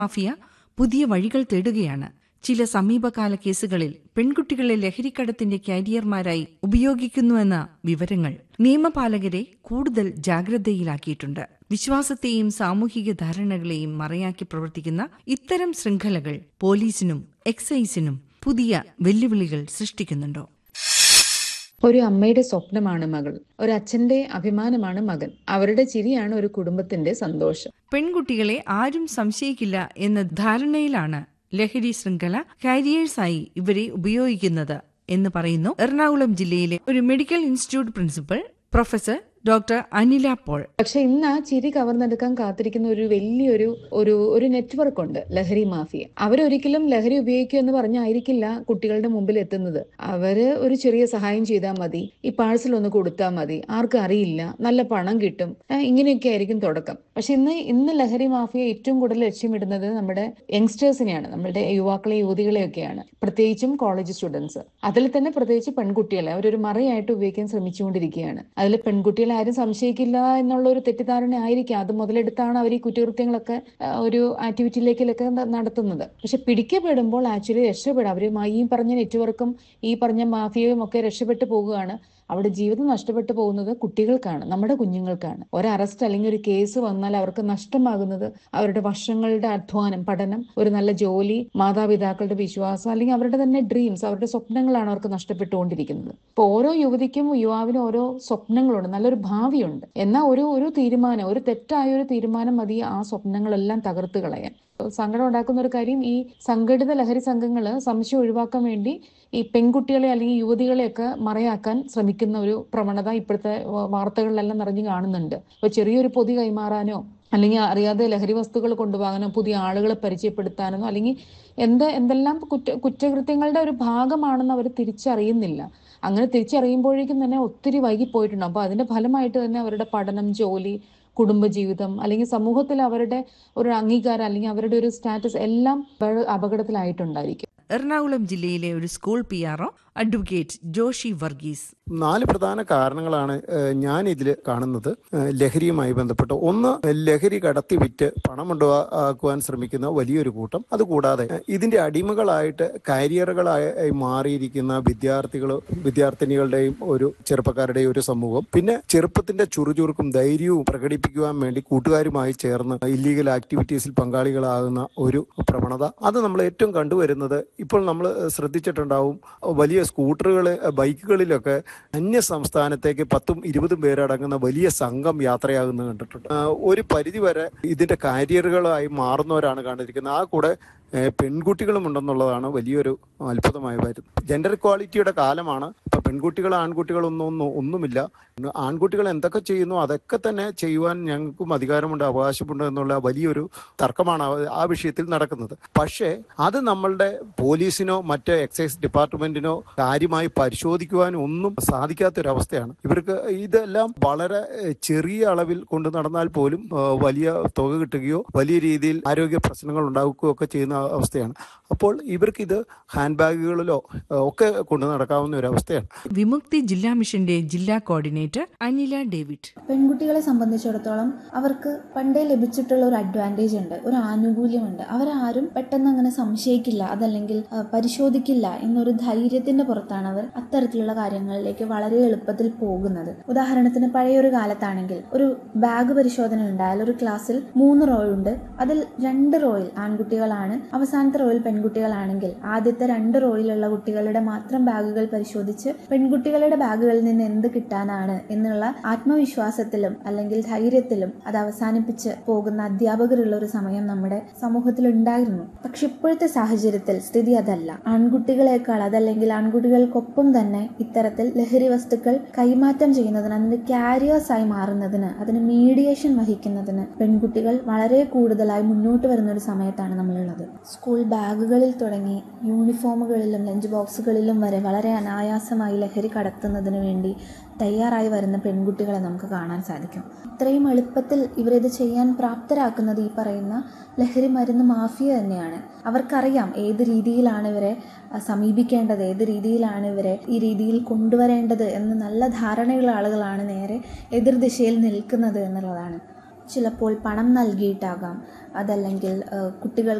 mafia പുതിയ വഴികൾ തേടുകയാണ് ചില സമീപകാല കേസുകളിൽ പെൺകുട്ടികളെ ലഹരിക്കടത്തിന്റെ കാരിയർമാരായി ഉപയോഗിക്കുന്നുവെന്ന വിവരങ്ങൾ നിയമപാലകരെ കൂടുതൽ ജാഗ്രതയിലാക്കിയിട്ടുണ്ട് വിശ്വാസത്തെയും സാമൂഹിക ധാരണകളെയും മറയാക്കി പ്രവർത്തിക്കുന്ന ഇത്തരം ശൃംഖലകൾ പോലീസിനും എക്സൈസിനും പുതിയ വെല്ലുവിളികൾ സൃഷ്ടിക്കുന്നുണ്ടോ ഒരു അമ്മയുടെ സ്വപ്നമാണ് മകൾ ഒരു അച്ഛന്റെ അഭിമാനമാണ് മകൻ അവരുടെ ചിരിയാണ് ഒരു കുടുംബത്തിന്റെ സന്തോഷം പെൺകുട്ടികളെ ആരും സംശയിക്കില്ല എന്ന ധാരണയിലാണ് ലഹരി ശൃംഖല കാരിയേഴ്സായി ഇവരെ ഉപയോഗിക്കുന്നത് എന്ന് പറയുന്നു എറണാകുളം ജില്ലയിലെ ഒരു medical institute principal professor doctor Anila Paul പക്ഷെ ഇന്ന് ആ ചിരി കവർന്നെടുക്കാൻ കാത്തിരിക്കുന്ന ഒരു വലിയൊരു ഒരു ഒരു നെറ്റ്വർക്ക് ഉണ്ട് ലഹരി മാഫിയ അവരൊരിക്കലും ലഹരി ഉപയോഗിക്കുക എന്ന് പറഞ്ഞായിരിക്കില്ല കുട്ടികളുടെ മുമ്പിൽ എത്തുന്നത് അവര് ഒരു ചെറിയ സഹായം ചെയ്താൽ മതി ഈ പാഴ്സൽ ഒന്ന് കൊടുത്താൽ മതി ആർക്കും അറിയില്ല നല്ല പണം കിട്ടും ആ, ഇങ്ങനെയൊക്കെ ആയിരിക്കും തുടക്കം പക്ഷെ ഇന്ന് ഇന്ന് ലഹരി മാഫിയ ഏറ്റവും കൂടുതൽ ലക്ഷ്യമിടുന്നത് നമ്മുടെ യങ്സ്റ്റേഴ്സിനെയാണ് നമ്മുടെ യുവാക്കളെ യുവതികളെയൊക്കെയാണ് പ്രത്യേകിച്ചും കോളേജ് സ്റ്റുഡൻസ് അതിൽ തന്നെ പ്രത്യേകിച്ച് പെൺകുട്ടികളെ അവരൊരു മറയായിട്ട് ഉപയോഗിക്കാൻ ശ്രമിച്ചുകൊണ്ടിരിക്കുകയാണ് അതിൽ പെൺകുട്ടികളെ ആരും സംശയിക്കില്ല എന്നുള്ള ഒരു തെറ്റിദ്ധാരണ ആയിരിക്കാം അത് മുതലെടുത്താണ് അവർ ഈ കുറ്റകൃത്യങ്ങളൊക്കെ ആ, ഒരു ആക്ടിവിറ്റിയിലേക്കിലൊക്കെ ന- നടത്തുന്നത് പക്ഷെ പിടിക്കപ്പെടുമ്പോൾ ആക്ച്വലി രക്ഷപ്പെടും അവർ ഈ പറഞ്ഞ നെറ്റ്വർക്കും ഈ പറഞ്ഞ മാഫിയയും ഒക്കെ രക്ഷപ്പെട്ടു പോകുകയാണ് അവിടെ ജീവിതം നഷ്ടപ്പെട്ടു പോകുന്നത് കുട്ടികൾക്കാണ് നമ്മുടെ കുഞ്ഞുങ്ങൾക്കാണ് ഒരു അറസ്റ്റ് അല്ലെങ്കിൽ ഒരു കേസ് വന്നാൽ അവർക്ക് നഷ്ടമാകുന്നത് അവരുടെ വർഷങ്ങളുടെ അധ്വാനം പഠനം ഒരു നല്ല ജോലി മാതാപിതാക്കളുടെ വിശ്വാസം അല്ലെങ്കിൽ അവരുടെ തന്നെ ഡ്രീംസ് അവരുടെ സ്വപ്നങ്ങളാണ് അവർക്ക് നഷ്ടപ്പെട്ടുകൊണ്ടിരിക്കുന്നത് ഇപ്പോൾ ഓരോ യുവതിക്കും യുവാവിനും ഓരോ സ്വപ്നങ്ങളുണ്ട് നല്ലൊരു ഭാവിയുണ്ട് എന്നാൽ ഒരു ഒരു തീരുമാനം ഒരു തെറ്റായ ഒരു തീരുമാനം മതി ആ സ്വപ്നങ്ങളെല്ലാം തകർത്ത് കളയാൻ സങ്കടം ഉണ്ടാക്കുന്ന ഒരു കാര്യം ഈ സംഘടിത ലഹരി സംഘങ്ങൾ സംശയം ഒഴിവാക്കാൻ വേണ്ടി ഈ പെൺകുട്ടികളെ അല്ലെങ്കിൽ യുവതികളെയൊക്കെ മറയാക്കാൻ ശ്രമിക്കുന്ന ഒരു പ്രവണത ഇപ്പോഴത്തെ വ- വാർത്തകളിലെല്ലാം നിറഞ്ഞു കാണുന്നുണ്ട് ഇപ്പൊ ചെറിയൊരു പൊതി കൈമാറാനോ അല്ലെങ്കിൽ അറിയാതെ ലഹരി വസ്തുക്കൾ കൊണ്ടുപോകാനോ പുതിയ ആളുകളെ പരിചയപ്പെടുത്താനോ അല്ലെങ്കിൽ എന്ത് എന്തെല്ലാം കുറ്റ കുറ്റകൃത്യങ്ങളുടെ ഒരു ഭാഗമാണെന്ന് അവർ തിരിച്ചറിയുന്നില്ല അങ്ങനെ തിരിച്ചറിയുമ്പോഴേക്കും തന്നെ ഒത്തിരി വൈകിപ്പോയിട്ടുണ്ട് അപ്പോൾ അതിന്റെ ഫലമായിട്ട് തന്നെ അവരുടെ പഠനം ജോലി കുടുംബജീവിതം അല്ലെങ്കിൽ സമൂഹത്തിൽ അവരുടെ ഒരു അംഗീകാരം അല്ലെങ്കിൽ അവരുടെ ഒരു സ്റ്റാറ്റസ് എല്ലാം അപ- അപകടത്തിലായിട്ടുണ്ടായിരിക്കും എറണാകുളം ജില്ലയിലെ ഒരു school P RO advocate Joshi Varghese നാല് പ്രധാന കാരണങ്ങളാണ് ഏഹ്, ഞാൻ ഇതിൽ കാണുന്നത് ഏഹ്, ലഹരിയുമായി ബന്ധപ്പെട്ട് ഒന്ന് ലഹരി കടത്തി വിറ്റ് പണമുണ്ടാക്കുവാൻ ശ്രമിക്കുന്ന വലിയൊരു കൂട്ടം അതുകൂടാതെ ഏഹ്, ഇതിന്റെ അടിമകളായിട്ട് കാരിയറുകളായി മാറിയിരിക്കുന്ന വിദ്യാർത്ഥികൾ വിദ്യാർത്ഥിനികളുടെയും ഒരു ചെറുപ്പക്കാരുടെയും ഒരു സമൂഹം പിന്നെ ചെറുപ്പത്തിന്റെ ചുറുചുറുക്കും ധൈര്യവും പ്രകടിപ്പിക്കുവാൻ വേണ്ടി കൂട്ടുകാരുമായി ചേർന്ന് ഇല്ലീഗൽ ആക്ടിവിറ്റീസിൽ പങ്കാളികളാകുന്ന ഒരു പ്രവണത അത് നമ്മൾ ഏറ്റവും കണ്ടുവരുന്നത് ഇപ്പോൾ നമ്മൾ ശ്രദ്ധിച്ചിട്ടുണ്ടാവും വലിയ സ്കൂട്ടറുകൾ ബൈക്കുകളിലൊക്കെ അന്യ സംസ്ഥാനത്തേക്ക് പത്തും ഇരുപതും പേരടങ്ങുന്ന വലിയ സംഘം യാത്രയാകുന്നത് കണ്ടിട്ടുണ്ട് ആ, ഒരു പരിധി വരെ ഇതിന്റെ കാരിയറുകളായി മാറുന്നവരാണ് കണ്ടിരിക്കുന്നത് ആ കൂടെ ഏ, പെൺകുട്ടികളും ഉണ്ടെന്നുള്ളതാണ് വലിയൊരു അത്ഭുതമായ കാര്യം ജെൻഡർ ഇക്വാളിറ്റിയുടെ കാലമാണ് ഇപ്പൊ പെൺകുട്ടികൾ ആൺകുട്ടികളൊന്നും ഒന്നും ഒന്നുമില്ല ആൺകുട്ടികൾ എന്തൊക്കെ ചെയ്യുന്നു അതൊക്കെ തന്നെ ചെയ്യുവാൻ ഞങ്ങൾക്കും അധികാരമുണ്ട് അവകാശമുണ്ട് എന്നുള്ള വലിയൊരു തർക്കമാണ് ആ- ആ വിഷയത്തിൽ നടക്കുന്നത് പക്ഷേ അത് നമ്മളുടെ പോലീസിനോ മറ്റ് എക്സൈസ് ഡിപ്പാർട്ട്മെന്റിനോ കാര്യമായി പരിശോധിക്കുവാനോ ഒന്നും സാധിക്കാത്തൊരവസ്ഥയാണ് ഇവർക്ക് ഇതെല്ലാം വളരെ ഏഹ്, ചെറിയ അളവിൽ കൊണ്ട് നടന്നാൽ പോലും ഏഹ്, വലിയ തുക കിട്ടുകയോ വലിയ രീതിയിൽ ആരോഗ്യ പ്രശ്നങ്ങൾ ഉണ്ടാക്കുകയോ ഒക്കെ ചെയ്യുന്ന അവസ്ഥയാണ് അപ്പോൾ ഇവർക്ക് ഇത് ഹാൻഡ് ബാഗുകളിലോ ഏഹ്, ഒക്കെ കൊണ്ടു നടക്കാവുന്ന ഒരു അവസ്ഥയാണ് വിമുക്തി ജില്ലാ മിഷന്റെ ജില്ലാ കോർഡിനേറ്റർ അനില ഡേവിഡ് പെൺകുട്ടികളെ സംബന്ധിച്ചിടത്തോളം അവർക്ക് പണ്ടേ ലഭിച്ചിട്ടുള്ള ഒരു അഡ്വാൻറ്റേജ് ഉണ്ട് ഒരു ആനുകൂല്യമുണ്ട് അവരാരും പെട്ടെന്ന് അങ്ങനെ സംശയിക്കില്ല അതല്ലെങ്കിൽ ആ, പരിശോധിക്കില്ല എന്നൊരു ധൈര്യത്തിന്റെ പുറത്താണ് അവർ അത്തരത്തിലുള്ള കാര്യങ്ങളിലേക്ക് വളരെ എളുപ്പത്തിൽ പോകുന്നത് ഉദാഹരണത്തിന് പഴയൊരു കാലത്താണെങ്കിൽ ഒരു ബാഗ് പരിശോധന ഉണ്ടായാൽ ഒരു ക്ലാസ്സിൽ മൂന്ന് റോ ഉണ്ട് അതിൽ രണ്ട് റോയിൽ ആൺകുട്ടികളാണ് അവസാനത്തെ റോയിൽ പെൺകുട്ടികളാണെങ്കിൽ ആദ്യത്തെ രണ്ട് റോയിലുള്ള കുട്ടികളുടെ മാത്രം ബാഗുകൾ പരിശോധിച്ച് പെൺകുട്ടികളുടെ ബാഗുകളിൽ നിന്ന് എന്ത് കിട്ടാനാണ് എന്നുള്ള ആത്മവിശ്വാസത്തിലും അല്ലെങ്കിൽ ധൈര്യത്തിലും അത് അവസാനിപ്പിച്ച് പോകുന്ന അധ്യാപകരുള്ള ഒരു സമയം നമ്മുടെ സമൂഹത്തിൽ ഉണ്ടായിരുന്നു പക്ഷെ ഇപ്പോഴത്തെ സാഹചര്യത്തിൽ സ്ഥിതി അതല്ല ആൺകുട്ടികളെക്കാൾ അതല്ലെങ്കിൽ ആൺകുട്ടികൾക്കൊപ്പം തന്നെ ഇത്തരത്തിൽ ലഹരി വസ്തുക്കൾ കൈമാറ്റം ചെയ്യുന്നതിന് അതിന്റെ കാരിയേഴ്സായി മാറുന്നതിന് അതിന് മീഡിയേഷൻ വഹിക്കുന്നതിന് പെൺകുട്ടികൾ വളരെ കൂടുതലായി മുന്നോട്ട് വരുന്ന ഒരു സമയത്താണ് നമ്മളുള്ളത് സ്കൂൾ ബാഗുകളിൽ തുടങ്ങി യൂണിഫോമുകളിലും ലഞ്ച് ബോക്സുകളിലും വരെ വളരെ അനായാസമായി ലഹരി കടത്തുന്നതിന് വേണ്ടി തയ്യാറായി വരുന്ന പെൺകുട്ടികളെ നമുക്ക് കാണാൻ സാധിക്കും ഇത്രയും എളുപ്പത്തിൽ ഇവരിത് ചെയ്യാൻ പ്രാപ്തരാക്കുന്നത് ഈ പറയുന്ന ലഹരി മരുന്ന് മാഫിയ തന്നെയാണ് അവർക്കറിയാം ഏത് രീതിയിലാണ് ഇവരെ അ, സമീപിക്കേണ്ടത് ഏത് രീതിയിലാണ് ഇവരെ ഈ രീതിയിൽ കൊണ്ടുവരേണ്ടത് എന്ന് നല്ല ധാരണയുള്ള ആളുകളാണ് നേരെ എതിർദിശയിൽ നിൽക്കുന്നത് എന്നുള്ളതാണ് ചിലപ്പോൾ പണം നൽകിയിട്ടാകാം അതല്ലെങ്കിൽ കുട്ടികൾക്ക്